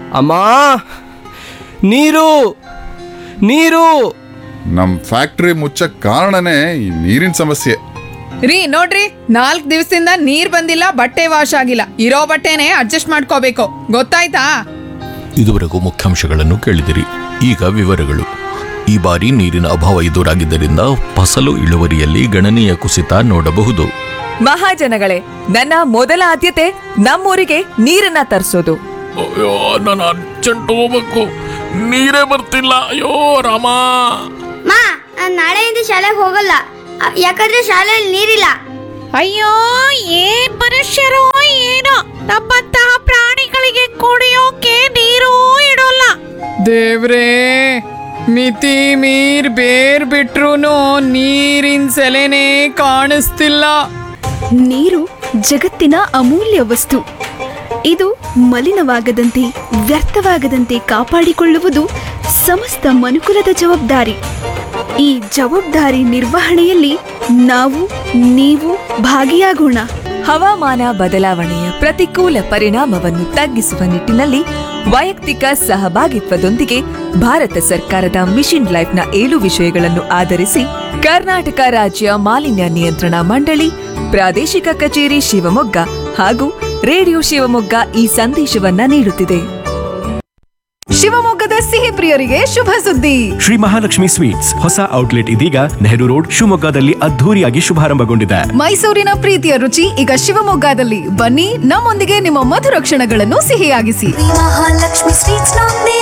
ಅಮ್ಮ ನೀರು ನೀರು ನಮ್ ಫ್ಯಾಕ್ಟ್ರಿ ಮುಚ್ಚಕ್ ಕಾರಣನೇ ಈ ನೀರಿನ ಸಮಸ್ಯೆ ರೀ ನೋಡ್ರಿ ನಾಲ್ಕ್ ದಿವಸದಿಂದ ನೀರ್ ಬಂದಿಲ್ಲ ಬಟ್ಟೆ ವಾಶ್ ಆಗಿಲ್ಲ ಇರೋ ಬಟ್ಟೆನೆ ಅಡ್ಜಸ್ಟ್ ಮಾಡ್ಕೋಬೇಕು ಗೊತ್ತಾಯ್ತಾ ಇದುವರೆಗೂ ಮುಖ್ಯಾಂಶಗಳನ್ನು ಕೇಳಿದಿರಿ ಈಗ ವಿವರಗಳು ಈ ಬಾರಿ ನೀರಿನ ಅಭಾವ ಎದುರಾಗಿದ್ದರಿಂದ ಫಸಲು ಇಳುವರಿಯಲ್ಲಿ ಗಣನೀಯ ಕುಸಿತ ನೋಡಬಹುದು ಮಹಾಜನಗಳೇ ನನ್ನ ಮೊದಲ ಆದ್ಯತೆ ನಮ್ಮೂರಿಗೆ ನೀರನ್ನ ತರಿಸೋದು ಅಯ್ಯೋ ನಾನು ಅರ್ಜೆಂಟ್ ಹೋಗ್ಬೇಕು ನೀರೇ ಬರ್ತಿಲ್ಲ ಅಯ್ಯೋ ರಾಮ ಮಾ ನಾನ್ ನಾಳೆಯಿಂದ ಶಾಲೆಗೆ ಹೋಗಲ್ಲ ಅ- ಯಾಕಂದ್ರೆ ಶಾಲೆಯಲ್ಲಿ ನೀರಿಲ್ಲ ಅಯ್ಯೋ ಏನ್ ಮನುಷ್ಯರೋ ಏನೋ ನಮ್ಮಂತಹ ಪ್ರಾಣಿಗಳಿಗೆ ಕುಡಿಯೋಕೆ ನೀರು ಇಡೋಲ್ಲ ದೇವ್ರೇ ಮಿತಿ ಮೀರ್ ಬೇರ್ ಬಿಟ್ರುನು ನೀರಿನ ಸೆಲೆನೇ ಕಾಣಿಸ್ತಿಲ್ಲ ನೀರು ಜಗತ್ತಿನ ಅಮೂಲ್ಯ ವಸ್ತು ಇದು ಮಲಿನವಾಗದಂತೆ ವ್ಯರ್ಥವಾಗದಂತೆ ಕಾಪಾಡಿಕೊಳ್ಳುವುದು ಸಮಸ್ತ ಮನುಕುಲದ ಜವಾಬ್ದಾರಿ ಈ ಜವಾಬ್ದಾರಿ ನಿರ್ವಹಣೆಯಲ್ಲಿ ನಾವು ನೀವು ಭಾಗಿಯಾಗೋಣ ಹವಾಮಾನ ಬದಲಾವಣೆಯ ಪ್ರತಿಕೂಲ ಪರಿಣಾಮವನ್ನು ತಗ್ಗಿಸುವ ನಿಟ್ಟಿನಲ್ಲಿ ವೈಯಕ್ತಿಕ ಸಹಭಾಗಿತ್ವದೊಂದಿಗೆ ಭಾರತ ಸರ್ಕಾರದ ಮಿಷನ್ ಲೈಫ್ನ ಏಳು ವಿಷಯಗಳನ್ನು ಆಧರಿಸಿ ಕರ್ನಾಟಕ ರಾಜ್ಯ ಮಾಲಿನ್ಯ ನಿಯಂತ್ರಣ ಮಂಡಳಿ ಪ್ರಾದೇಶಿಕ ಕಚೇರಿ ಶಿವಮೊಗ್ಗ ಹಾಗೂ ರೇಡಿಯೋ ಶಿವಮೊಗ್ಗ ಈ ಸಂದೇಶವನ್ನ ನೀಡುತ್ತಿದೆ ಶಿವಮೊಗ್ಗದ ಸಿಹಿ ಪ್ರಿಯರಿಗೆ ಶುಭ ಸುದ್ದಿ ಶ್ರೀ ಮಹಾಲಕ್ಷ್ಮಿ ಸ್ವೀಟ್ಸ್ ಹೊಸ ಔಟ್ಲೆಟ್ ಇದೀಗ ನೆಹರು ರೋಡ್ ಶಿವಮೊಗ್ಗದಲ್ಲಿ ಅದ್ಧೂರಿಯಾಗಿ ಶುಭಾರಂಭಗೊಂಡಿದೆ ಮೈಸೂರಿನ ಪ್ರೀತಿಯ ರುಚಿ ಈಗ ಶಿವಮೊಗ್ಗದಲ್ಲಿ ಬನ್ನಿ ನಮ್ಮೊಂದಿಗೆ ನಿಮ್ಮ ಮಧುರ ಕ್ಷಣಗಳನ್ನು ಸಿಹಿಯಾಗಿಸಿ ಮಹಾಲಕ್ಷ್ಮಿ ಸ್ವೀಟ್ಸ್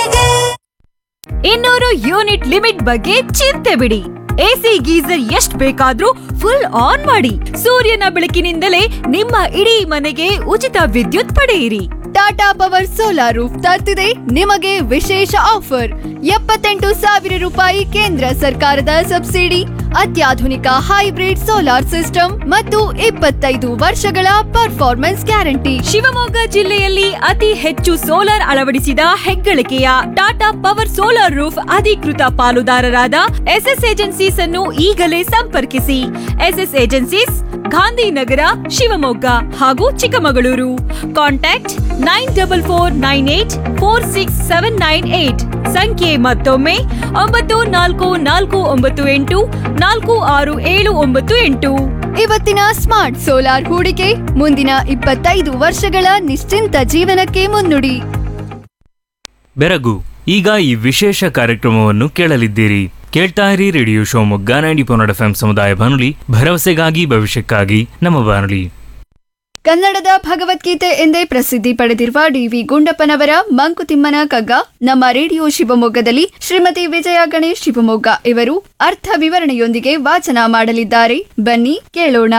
ಇನ್ನೂರು ಯೂನಿಟ್ ಲಿಮಿಟ್ ಬಗ್ಗೆ ಚಿಂತೆ ಬಿಡಿ ಎಸಿ ಗೀಸರ್ ಎಷ್ಟ್ ಬೇಕಾದ್ರೂ ಫುಲ್ ಆನ್ ಮಾಡಿ ಸೂರ್ಯನ ಬೆಳಕಿನಿಂದಲೇ ನಿಮ್ಮ ಇಡೀ ಮನೆಗೆ ಉಚಿತ ವಿದ್ಯುತ್ ಪಡೆಯಿರಿ ಟಾಟಾ ಪವರ್ ಸೋಲಾರ್ ರೂಫ್ ತರ್ತಿದೆ ನಿಮಗೆ ವಿಶೇಷ ಆಫರ್ ಎಪ್ಪತ್ತೆಂಟು ಸಾವಿರ ರೂಪಾಯಿ ಕೇಂದ್ರ ಸರ್ಕಾರದ ಸಬ್ಸಿಡಿ ಅತ್ಯಾಧುನಿಕ ಹೈಬ್ರಿಡ್ ಸೋಲಾರ್ ಸಿಸ್ಟಮ್ ಮತ್ತು ಇಪ್ಪತ್ತೈದು ವರ್ಷಗಳ ಪರ್ಫಾರ್ಮೆನ್ಸ್ ಗ್ಯಾರಂಟಿ ಶಿವಮೊಗ್ಗ ಜಿಲ್ಲೆಯಲ್ಲಿ ಅತಿ ಹೆಚ್ಚು ಸೋಲಾರ್ ಅಳವಡಿಸಿದ ಹೆಗ್ಗಳಿಕೆಯ ಟಾಟಾ ಪವರ್ ಸೋಲಾರ್ ರೂಫ್ ಅಧಿಕೃತ ಪಾಲುದಾರರಾದ ಎಸ್ಎಸ್ ಏಜೆನ್ಸೀಸ್ ಅನ್ನು ಈಗಲೇ ಸಂಪರ್ಕಿಸಿ ಎಸ್ಎಸ್ ಏಜೆನ್ಸೀಸ್ ಗಾಂಧಿನಗರ ಶಿವಮೊಗ್ಗ ಹಾಗೂ Chikkamagaluru contact nine double four nine eight four six seven nine eight ಸಂಖ್ಯೆ ಮತ್ತೊಮ್ಮೆ ಒಂಬತ್ತು ನಾಲ್ಕು ನಾಲ್ಕು ಒಂಬತ್ತು ಎಂಟು ನಾಲ್ಕು ಆರು ಏಳು ಒಂಬತ್ತು ಎಂಟು ಇವತ್ತಿನ ಸ್ಮಾರ್ಟ್ ಸೋಲಾರ್ ಹೂಡಿಕೆ ಮುಂದಿನ ಇಪ್ಪತ್ತೈದು ವರ್ಷಗಳ ನಿಶ್ಚಿಂತ ಜೀವನಕ್ಕೆ ಮುನ್ನುಡಿ ಬೆರಗು ಈಗ ಈ ವಿಶೇಷ ಕಾರ್ಯಕ್ರಮವನ್ನು ಕೇಳಲಿದ್ದೀರಿ ಕೇಳ್ತಾ ಇರಿ ರೇಡಿಯೋ ಶಿವಮೊಗ್ಗ ನೈಂಟಿ ಪೊನ್ನಡ ಎಫ್ ಸಮುದಾಯ ಬಾನುಲಿ ಭರವಸೆಗಾಗಿ ಭವಿಷ್ಯಕ್ಕಾಗಿ ನಮ್ಮ ಬಾನುಲಿ ಕನ್ನಡದ ಭಗವದ್ಗೀತೆ ಎಂದೇ ಪ್ರಸಿದ್ಧಿ ಪಡೆದಿರುವ ಡಿವಿ ಗುಂಡಪ್ಪನವರ ಮಂಕುತಿಮ್ಮನ ಕಗ್ಗ ನಮ್ಮ ರೇಡಿಯೋ ಶಿವಮೊಗ್ಗದಲ್ಲಿ ಶ್ರೀಮತಿ ವಿಜಯ ಗಣೇಶ್ ಶಿವಮೊಗ್ಗ ಇವರು ಅರ್ಥ ವಿವರಣೆಯೊಂದಿಗೆ ವಾಚನ ಮಾಡಲಿದ್ದಾರೆ ಬನ್ನಿ ಕೇಳೋಣ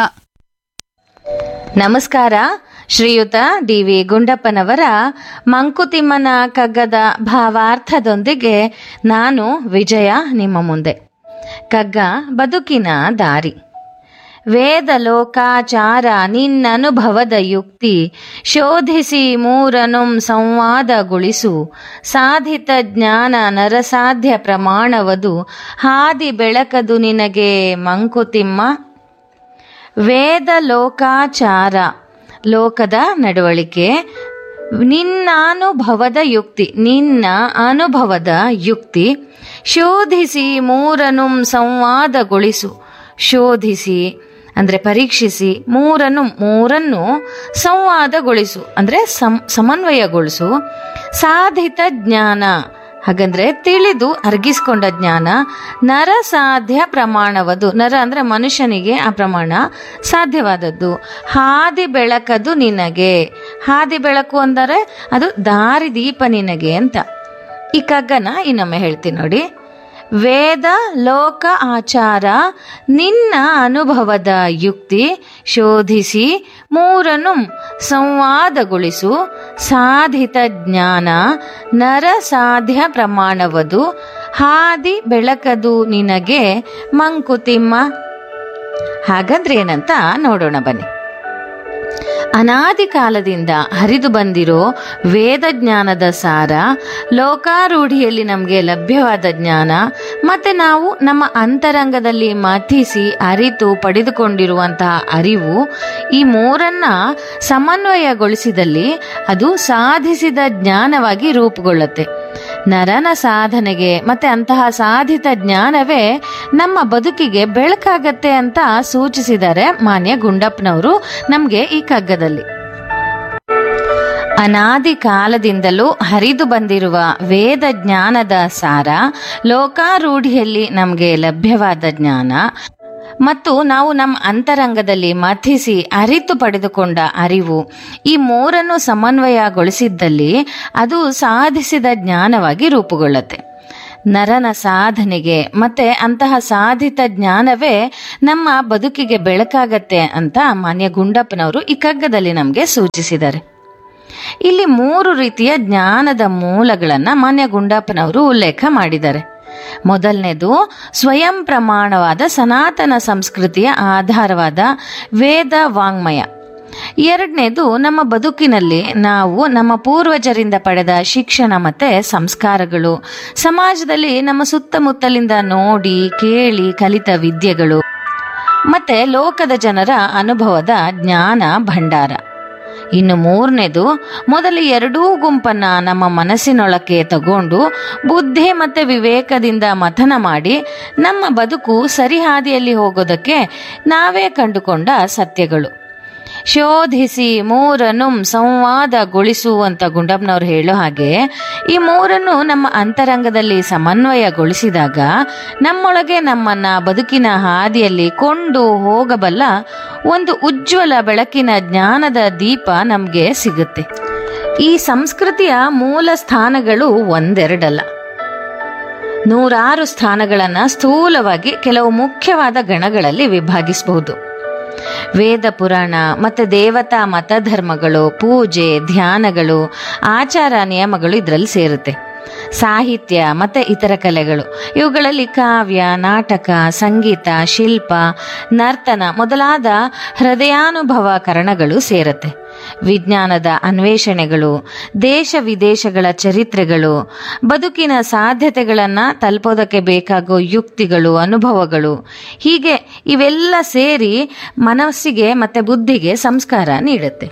ನಮಸ್ಕಾರ ಶ್ರೀಯುತ ಡಿ ವಿ ಗುಂಡಪ್ಪನವರ ಮಂಕುತಿಮ್ಮನ ಕಗ್ಗದ ಭಾವಾರ್ಥದೊಂದಿಗೆ ನಾನು ವಿಜಯ ನಿಮ್ಮ ಮುಂದೆ ಕಗ್ಗ ಬದುಕಿನ ದಾರಿ ವೇದ ಲೋಕಾಚಾರ ನಿನ್ನನುಭವದ ಯುಕ್ತಿ ಶೋಧಿಸಿ ಮೂರನು ಸಂವಾದಗೊಳಿಸು ಸಾಧಿತ ಜ್ಞಾನ ನರಸಾಧ್ಯ ಪ್ರಮಾಣವದು ಹಾದಿ ಬೆಳಕದು ನಿನಗೆ ಮಂಕುತಿಮ್ಮ ವೇದ ಲೋಕಾಚಾರ ಲೋಕದ ನಡವಳಿಕೆ ನಿನ್ನಾನುಭವದ ಯುಕ್ತಿ ನಿನ್ನ ಅನುಭವದ ಯುಕ್ತಿ ಶೋಧಿಸಿ ಮೂರನ್ನು ಸಂವಾದಗೊಳಿಸು ಶೋಧಿಸಿ ಅಂದರೆ ಪರೀಕ್ಷಿಸಿ ಮೂರನ್ನು ಮೂರನ್ನು ಸಂವಾದಗೊಳಿಸು ಅಂದರೆ ಸಂ ಸಮನ್ವಯಗೊಳಿಸು ಸಾಧಿತ ಜ್ಞಾನ ಹಾಗಂದ್ರೆ ತಿಳಿದು ಅರ್ಗಿಸ್ಕೊಂಡ ಜ್ಞಾನ ನರ ಸಾಧ್ಯ ಪ್ರಮಾಣವದು ನರ ಅಂದ್ರೆ ಮನುಷ್ಯನಿಗೆ ಆ ಪ್ರಮಾಣ ಸಾಧ್ಯವಾದದ್ದು ಹಾದಿ ಬೆಳಕದು ನಿನಗೆ ಹಾದಿ ಬೆಳಕು ಅಂದರೆ ಅದು ದಾರಿ ದೀಪ ನಿನಗೆ ಅಂತ ಈ ಕಗ್ಗನ ಇನ್ನೊಮ್ಮೆ ಹೇಳ್ತೀನಿ ನೋಡಿ ವೇದ ಲೋಕ ಆಚಾರ ನಿನ್ನ ಅನುಭವದ ಯುಕ್ತಿ ಶೋಧಿಸಿ ಮೂರನ್ನು ಸಂವಾದಗೊಳಿಸು ಸಾಧಿತ ಜ್ಞಾನ ನರ ಸಾಧ್ಯ ಪ್ರಮಾಣವದು ಹಾದಿ ಬೆಳಕದು ನಿನಗೆ ಮಂಕುತಿಮ್ಮ ಹಾಗಂದ್ರೆ ಏನಂತ ನೋಡೋಣ ಬನ್ನಿ ಅನಾದಿ ಕಾಲದಿಂದ ಹರಿದು ಬಂದಿರೋ ವೇದ ಜ್ಞಾನದ ಸಾರ ಲೋಕಾರೂಢಿಯಲ್ಲಿ ನಮಗೆ ಲಭ್ಯವಾದ ಜ್ಞಾನ ಮತ್ತೆ ನಾವು ನಮ್ಮ ಅಂತರಂಗದಲ್ಲಿ ಮಥಿಸಿ ಅರಿತು ಪಡೆದುಕೊಂಡಿರುವಂತಹ ಅರಿವು ಈ ಮೂರನ್ನ ಸಮನ್ವಯಗೊಳಿಸಿದಲ್ಲಿ ಅದು ಸಾಧಿಸಿದ ಜ್ಞಾನವಾಗಿ ರೂಪುಗೊಳ್ಳುತ್ತೆ ನರನ ಸಾಧನೆಗೆ ಮತ್ತೆ ಅಂತಹ ಸಾಧಿತ ಜ್ಞಾನವೇ ನಮ್ಮ ಬದುಕಿಗೆ ಬೆಳಕಾಗತ್ತೆ ಅಂತ ಸೂಚಿಸಿದ್ದಾರೆ ಮಾನ್ಯ ಗುಂಡಪ್ಪನವರು ನಮಗೆ ಈ ಕಗ್ಗದಲ್ಲಿ ಅನಾದಿ ಕಾಲದಿಂದಲೂ ಹರಿದು ಬಂದಿರುವ ವೇದ ಜ್ಞಾನದ ಸಾರ ಲೋಕಾರೂಢಿಯಲ್ಲಿ ನಮಗೆ ಲಭ್ಯವಾದ ಜ್ಞಾನ ಮತ್ತು ನಾವು ನಮ್ಮ ಅಂತರಂಗದಲ್ಲಿ ಮಥಿಸಿ ಅರಿತು ಪಡೆದುಕೊಂಡ ಅರಿವು ಈ ಮೂರನ್ನು ಸಮನ್ವಯಗೊಳಿಸಿದ್ದಲ್ಲಿ ಅದು ಸಾಧಿಸಿದ ಜ್ಞಾನವಾಗಿ ರೂಪುಗೊಳ್ಳುತ್ತೆ ನರನ ಸಾಧನೆಗೆ ಮತ್ತೆ ಅಂತಹ ಸಾಧಿತ ಜ್ಞಾನವೇ ನಮ್ಮ ಬದುಕಿಗೆ ಬೆಳಕಾಗತ್ತೆ ಅಂತ ಮಾನ್ಯ ಗುಂಡಪ್ಪನವರು ಈ ಕಗ್ಗದಲ್ಲಿ ನಮಗೆ ಸೂಚಿಸಿದ್ದಾರೆ ಇಲ್ಲಿ ಮೂರು ರೀತಿಯ ಜ್ಞಾನದ ಮೂಲಗಳನ್ನ ಮಾನ್ಯ ಗುಂಡಪ್ಪನವರು ಉಲ್ಲೇಖ ಮಾಡಿದ್ದಾರೆ ಮೊದಲನೇದು ಸ್ವಯಂ ಪ್ರಮಾಣವಾದ ಸನಾತನ ಸಂಸ್ಕೃತಿಯ ಆಧಾರವಾದ ವೇದ ವಾಂಗ್ಮಯ ಎರಡನೇದು ನಮ್ಮ ಬದುಕಿನಲ್ಲಿ ನಾವು ನಮ್ಮ ಪೂರ್ವಜರಿಂದ ಪಡೆದ ಶಿಕ್ಷಣ ಮತ್ತೆ ಸಂಸ್ಕಾರಗಳು ಸಮಾಜದಲ್ಲಿ ನಮ್ಮ ಸುತ್ತಮುತ್ತಲಿಂದ ನೋಡಿ ಕೇಳಿ ಕಲಿತ ವಿದ್ಯೆಗಳು ಮತ್ತೆ ಲೋಕದ ಜನರ ಅನುಭವದ ಜ್ಞಾನ ಭಂಡಾರ ಇನ್ನು ಮೂರನೇದು ಮೊದಲು ಎರಡೂ ಗುಂಪನ್ನ ನಮ್ಮ ಮನಸ್ಸಿನೊಳಕ್ಕೆ ತಗೊಂಡು ಬುದ್ಧಿ ಮತ್ತೆ ವಿವೇಕದಿಂದ ಮಥನ ಮಾಡಿ ನಮ್ಮ ಬದುಕು ಸರಿಹಾದಿಯಲ್ಲಿ ಹೋಗೋದಕ್ಕೆ ನಾವೇ ಕಂಡುಕೊಂಡ ಸತ್ಯಗಳು ಶೋಧಿಸಿ ಮೂರನ್ನು ಸಂವಾದಗೊಳಿಸುವಂತ ಗುಂಡಪ್ಪನವ್ರು ಹೇಳೋ ಹಾಗೆ ಈ ಮೂರನ್ನು ನಮ್ಮ ಅಂತರಂಗದಲ್ಲಿ ಸಮನ್ವಯಗೊಳಿಸಿದಾಗ ನಮ್ಮೊಳಗೆ ನಮ್ಮನ್ನ ಬದುಕಿನ ಹಾದಿಯಲ್ಲಿ ಕೊಂಡು ಹೋಗಬಲ್ಲ ಒಂದು ಉಜ್ವಲ ಬೆಳಕಿನ ಜ್ಞಾನದ ದೀಪ ನಮಗೆ ಸಿಗುತ್ತೆ ಈ ಸಂಸ್ಕೃತಿಯ ಮೂಲ ಸ್ಥಾನಗಳು ಒಂದೆರಡಲ್ಲ ನೂರಾರು ಸ್ಥಾನಗಳನ್ನು ಸ್ಥೂಲವಾಗಿ ಕೆಲವು ಮುಖ್ಯವಾದ ಗಣಗಳಲ್ಲಿ ವಿಭಾಗಿಸಬಹುದು ವೇದ ಪುರಾಣ ಮತ್ತು ದೇವತಾ ಮತಧರ್ಮಗಳು ಪೂಜೆ ಧ್ಯಾನಗಳು ಆಚಾರ ನಿಯಮಗಳು ಇದರಲ್ಲಿ ಸೇರುತ್ತೆ ಸಾಹಿತ್ಯ ಮತ್ತು ಇತರ ಕಲೆಗಳು ಇವುಗಳಲ್ಲಿ ಕಾವ್ಯ ನಾಟಕ ಸಂಗೀತ ಶಿಲ್ಪ ನರ್ತನ ಮೊದಲಾದ ಹೃದಯಾನುಭವ ಕರಣಗಳು ಸೇರುತ್ತೆ ವಿಜ್ಞಾನದ ಅನ್ವೇಷಣೆಗಳು ದೇಶ ವಿದೇಶಗಳ ಚರಿತ್ರೆಗಳು ಬದುಕಿನ ಸಾಧ್ಯತೆಗಳನ್ನು ತಲುಪೋದಕ್ಕೆ ಬೇಕಾಗೋ ಯುಕ್ತಿಗಳು ಅನುಭವಗಳು ಹೀಗೆ ಇವೆಲ್ಲ ಸೇರಿ ಮನಸ್ಸಿಗೆ ಮತ್ತು ಬುದ್ಧಿಗೆ ಸಂಸ್ಕಾರ ನೀಡುತ್ತೆ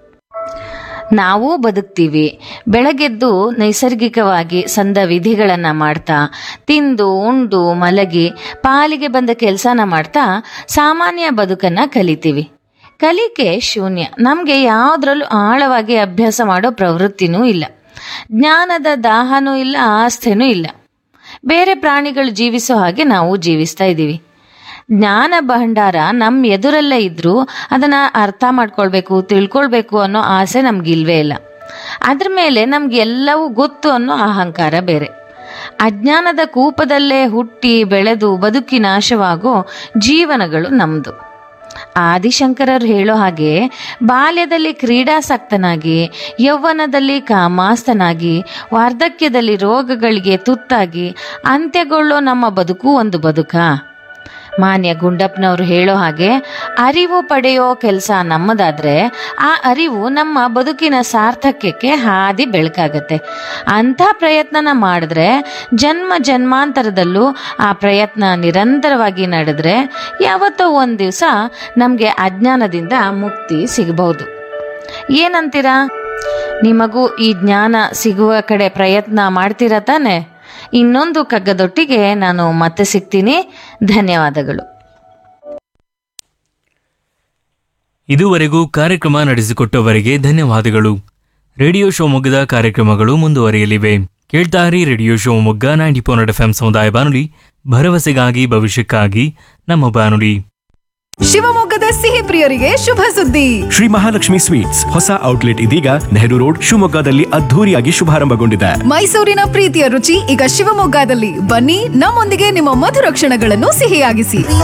ನಾವು ಬದುಕ್ತೀವಿ ಬೆಳಗೆದ್ದು ನೈಸರ್ಗಿಕವಾಗಿ ಸಂದ ವಿಧಿಗಳನ್ನು ಮಾಡ್ತಾ ತಿಂದು ಉಂಡು ಮಲಗಿ ಪಾಲಿಗೆ ಬಂದ ಕೆಲಸನ ಮಾಡ್ತಾ ಸಾಮಾನ್ಯ ಬದುಕನ್ನು ಕಲಿತೀವಿ ಕಲಿಕೆ ಶೂನ್ಯ ನಮಗೆ ಯಾವುದ್ರಲ್ಲೂ ಆಳವಾಗಿ ಅಭ್ಯಾಸ ಮಾಡೋ ಪ್ರವೃತ್ತಿನೂ ಇಲ್ಲ ಜ್ಞಾನದ ದಾಹನೂ ಇಲ್ಲ ಆಸ್ಥೆನೂ ಇಲ್ಲ ಬೇರೆ ಪ್ರಾಣಿಗಳು ಜೀವಿಸೋ ಹಾಗೆ ನಾವು ಜೀವಿಸ್ತಾ ಇದ್ದೀವಿ ಜ್ಞಾನ ಭಂಡಾರ ನಮ್ಮ ಎದುರಲ್ಲೇ ಇದ್ರೂ ಅದನ್ನ ಅರ್ಥ ಮಾಡ್ಕೊಳ್ಬೇಕು ತಿಳ್ಕೊಳ್ಬೇಕು ಅನ್ನೋ ಆಸೆ ನಮ್ಗಿಲ್ವೇ ಇಲ್ಲ ಅದ್ರ ಮೇಲೆ ನಮ್ಗೆ ಎಲ್ಲವೂ ಗೊತ್ತು ಅನ್ನೋ ಅಹಂಕಾರ ಬೇರೆ ಅಜ್ಞಾನದ ಕೂಪದಲ್ಲೇ ಹುಟ್ಟಿ ಬೆಳೆದು ಬದುಕಿ ನಾಶವಾಗೋ ಜೀವನಗಳು ನಮ್ದು ಆದಿಶಂಕರರು ಹೇಳೋ ಹಾಗೆ ಬಾಲ್ಯದಲ್ಲಿ ಕ್ರೀಡಾಸಕ್ತನಾಗಿ ಯೌವನದಲ್ಲಿ ಕಾಮಾಸ್ತನಾಗಿ ವಾರ್ಧಕ್ಯದಲ್ಲಿ ರೋಗಗಳಿಗೆ ತುತ್ತಾಗಿ ಅಂತ್ಯಗೊಳ್ಳೋ ನಮ್ಮ ಬದುಕು ಒಂದು ಬದುಕಾ ಮಾನ್ಯ ಗುಂಡಪ್ಪನವರು ಹೇಳೋ ಹಾಗೆ ಅರಿವು ಪಡೆಯೋ ಕೆಲಸ ನಮ್ಮದಾದ್ರೆ ಆ ಅರಿವು ನಮ್ಮ ಬದುಕಿನ ಸಾರ್ಥಕ್ಯಕ್ಕೆ ಹಾದಿ ಬೆಳಕಾಗತ್ತೆ ಅಂಥ ಪ್ರಯತ್ನನ ಮಾಡಿದ್ರೆ ಜನ್ಮ ಜನ್ಮಾಂತರದಲ್ಲೂ ಆ ಪ್ರಯತ್ನ ನಿರಂತರವಾಗಿ ನಡೆದ್ರೆ ಯಾವತ್ತೋ ಒಂದು ದಿವಸ ನಮಗೆ ಅಜ್ಞಾನದಿಂದ ಮುಕ್ತಿ ಸಿಗಬಹುದು ಏನಂತೀರಾ ನಿಮಗೂ ಈ ಜ್ಞಾನ ಸಿಗುವ ಕಡೆ ಪ್ರಯತ್ನ ಮಾಡ್ತೀರಾ ತಾನೆ ಇನ್ನೊಂದು ಕಗ್ಗದೊಟ್ಟಿಗೆ ನಾನು ಮತ್ತೆ ಸಿಗ್ತೀನಿ ಧನ್ಯವಾದಗಳು ಇದುವರೆಗೂ ಕಾರ್ಯಕ್ರಮ ನಡೆಸಿಕೊಟ್ಟವರಿಗೆ ಧನ್ಯವಾದಗಳು ರೇಡಿಯೋ ಶಿವಮೊಗ್ಗದ ಕಾರ್ಯಕ್ರಮಗಳು ಮುಂದುವರಿಯಲಿವೆ ಕೇಳ್ತಾರಿ radio Shivamogga ninety four F M ಸಮುದಾಯ ಬಾನುಲಿ ಭರವಸೆಗಾಗಿ ಭವಿಷ್ಯಕ್ಕಾಗಿ ನಮ್ಮ ಬಾನುಲಿ ಶಿವಮೊಗ್ಗದ ಸಿಹಿ ಪ್ರಿಯರಿಗೆ ಶುಭ ಸುದ್ದಿ ಶ್ರೀ ಮಹಾಲಕ್ಷ್ಮಿ ಸ್ವೀಟ್ಸ್ ಹೊಸ ಔಟ್ಲೆಟ್ ಇದೀಗ ನೆಹರು ರೋಡ್ ಶಿವಮೊಗ್ಗದಲ್ಲಿ ಅದ್ಧೂರಿಯಾಗಿ ಶುಭಾರಂಭಗೊಂಡಿದೆ ಮೈಸೂರಿನ ಪ್ರೀತಿಯ ರುಚಿ ಈಗ ಶಿವಮೊಗ್ಗದಲ್ಲಿ ಬನ್ನಿ ನಮ್ಮೊಂದಿಗೆ ನಿಮ್ಮ ಮಧುರ ಕ್ಷಣಗಳನ್ನು ಸಿಹಿಯಾಗಿಸಿ